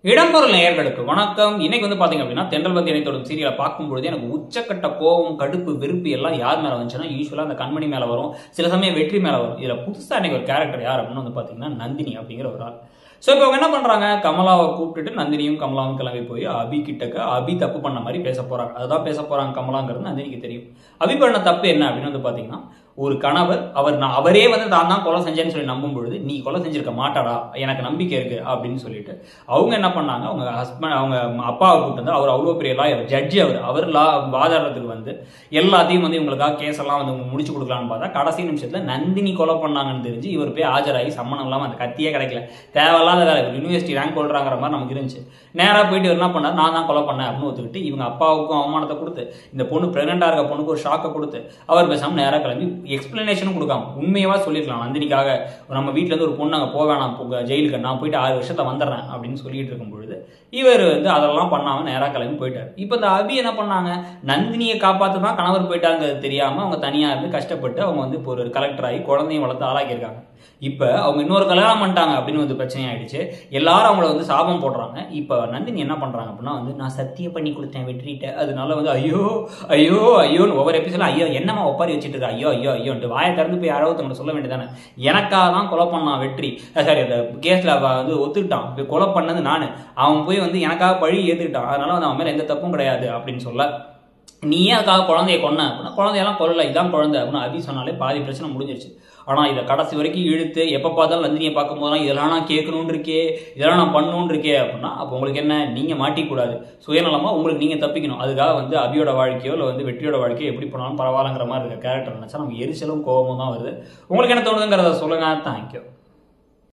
இடம்பொருள் நேயர்களுக்கு வணக்கம் இன்னைக்கு வந்து பாத்தீங்க அப்படின்னா தென்றல் வந்து இணைத்தோடும் சீரியலை பார்க்கும்பொழுது எனக்கு உச்சக்கட்ட கோபம் கடுப்பு வெறுப்பு எல்லாம் யார் மேல வந்துச்சுன்னா யூஸ்வலா அந்த கண்மணி மேல வரும் சில சமயம் வெற்றி மேல வரும் இதுல புதுசா இன்னைக்கு ஒரு கேரக்டர் யார் அப்படின்னு வந்து பாத்தீங்கன்னா நந்தினி அப்படிங்கிற ஒரு ஆள் ஸோ இப்போ அவங்க என்ன பண்றாங்க கமலாவை கூப்பிட்டுட்டு நந்தினியும் கமலாவும் கிளம்பி போய் அபி கிட்டக்க அபி தப்பு பண்ண மாதிரி பேச போறாங்க அதுதான் பேச போறாங்க கமலாங்கிறது நந்தினிக்கு தெரியும் அபி பண்ண தப்பு என்ன அப்படின்னு வந்து பாத்தீங்கன்னா ஒரு கணவர் அவர் நான் அவரே வந்து தான் தான் கொலை செஞ்சேன்னு சொல்லி நம்பும் பொழுது நீ கொலை செஞ்சிருக்க மாட்டாடா எனக்கு நம்பிக்கை இருக்கு அப்படின்னு சொல்லிட்டு அவங்க என்ன பண்ணாங்க அவங்க ஹஸ்பண்ட் அவங்க அப்பாவை கூப்பிட்டு வந்து அவர் அவ்வளோ பெரிய லாயர் ஜட்ஜி அவர் அவர் லா வாதாடுறதுக்கு வந்து எல்லாத்தையும் வந்து இவங்களுக்காக கேஸ் எல்லாம் வந்து இவங்க முடிச்சு கொடுக்கலான்னு பார்த்தா கடைசி நிமிஷத்துல நந்தினி கொலை பண்ணாங்கன்னு தெரிஞ்சு இவர் போய் ஆஜராகி சம்மணம் இல்லாமல் அந்த கத்தியே கிடைக்கல தேவையில்லாத வேலை யூனிவர்சிட்டி ரேங்க் கொள்றாங்கிற மாதிரி நமக்கு இருந்துச்சு நேராக போயிட்டு இவர் என்ன பண்ணார் நான் தான் கொலை பண்ணேன் அப்படின்னு ஒத்துக்கிட்டு இவங்க அப்பாவுக்கும் அவமானத்தை கொடுத்து இந்த பொண்ணு பிரெக்னெண்டாக இருக்க பொண்ணுக்கு ஒரு ஷாக்கை கொடுத்து அவர் பேசாமல் நேராக கிளம்பி எக்ஸ்பிளனேஷனும் கொடுக்காம உண்மையவா சொல்லிருக்கலாம் நந்தினிக்காக நம்ம வீட்ல இருந்து ஒரு பொண்ணு அங்கே போக வேணாம் போ- ஜெயிலுக்கு நான் போயிட்டு ஆறு வருஷத்துல வந்துடுறேன் அப்படின்னு சொல்லிட்டு இருக்கும் பொழுது இவர் வந்து அதெல்லாம் பண்ணாம நேராக கிளம்பி போயிட்டார் இப்போ இந்த அபி என்ன பண்ணாங்க நந்தினியை காப்பாற்ற தான் கணவர் போயிட்டாங்கிறது தெரியாம அவங்க தனியா இருந்து கஷ்டப்பட்டு அவங்க வந்து இப்போ ஒரு கலெக்டர் ஆகி குழந்தையும் வளர்த்து ஆளாக்கியிருக்காங்க இப்போ அவங்க இன்னொரு கல்யாணம் பண்ணிட்டாங்க அப்படின்னு வந்து பிரச்சனை ஆயிடுச்சு எல்லாரும் அவங்கள வந்து சாபம் போடுறாங்க இப்போ நந்தினி என்ன பண்றாங்க அப்படின்னா வந்து நான் சத்தியம் பண்ணி கொடுத்தேன் வெற்றிட்ட அதனால வந்து ஐயோ ஐயோ ஐயோன்னு ஒவ்வொரு எபிசோட ஐயோ என்னம்மா ஒப்பாரி வச்சுட்டு இருக்க ஐயோ ஐயோ ஐயோன்ட்டு வாயை திறந்து போய் யாராவது ஒருத்தவங்க சொல்ல வேண்டியதானே எனக்காக தான் கொலை பண்ணான் வெற்றி சாரி அந்த கேஸ்ல வந்து ஒத்துக்கிட்டான் இப்ப கொலை பண்ணது நானு அவன் போய் வந்து எனக்காக பழி ஏத்துக்கிட்டான் அதனால வந்து அவன் மேல எந்த தப்பும் கிடையாது அப்படின்னு சொல்ல நீ ஏன் அதுக்காக குழந்தைய கொன்ன அப்படின்னா குழந்தையெல்லாம் கொல்லல இதான் குழந்தை அப்படின்னு அபி சொன்னாலே பாதி பிரச்சனை முடிஞ்சிருச்சு ஆனா இதை கடைசி வரைக்கும் இழுத்து எப்ப பார்த்தாலும் நந்தினியை பார்க்கும் போதெல்லாம் இதெல்லாம் நான் கேட்கணும்னு இருக்கே இதெல்லாம் நான் பண்ணணும்னு இருக்கே அப்படின்னா அப்போ உங்களுக்கு என்ன நீங்க மாட்டிக்கூடாது சுயநலமா உங்களுக்கு நீங்க தப்பிக்கணும் அதுக்காக வந்து அபியோட வாழ்க்கையோ இல்லை வந்து வெற்றியோட வாழ்க்கையோ எப்படி போனாலும் பரவாயில்லங்கிற மாதிரி இருக்க கேரக்டர் நினைச்சா நமக்கு எரிச்சலும் கோபமும் தான் வருது உங்களுக்கு என்ன தோணுதுங்கிறத சொல்லுங்க தேங்க்யூ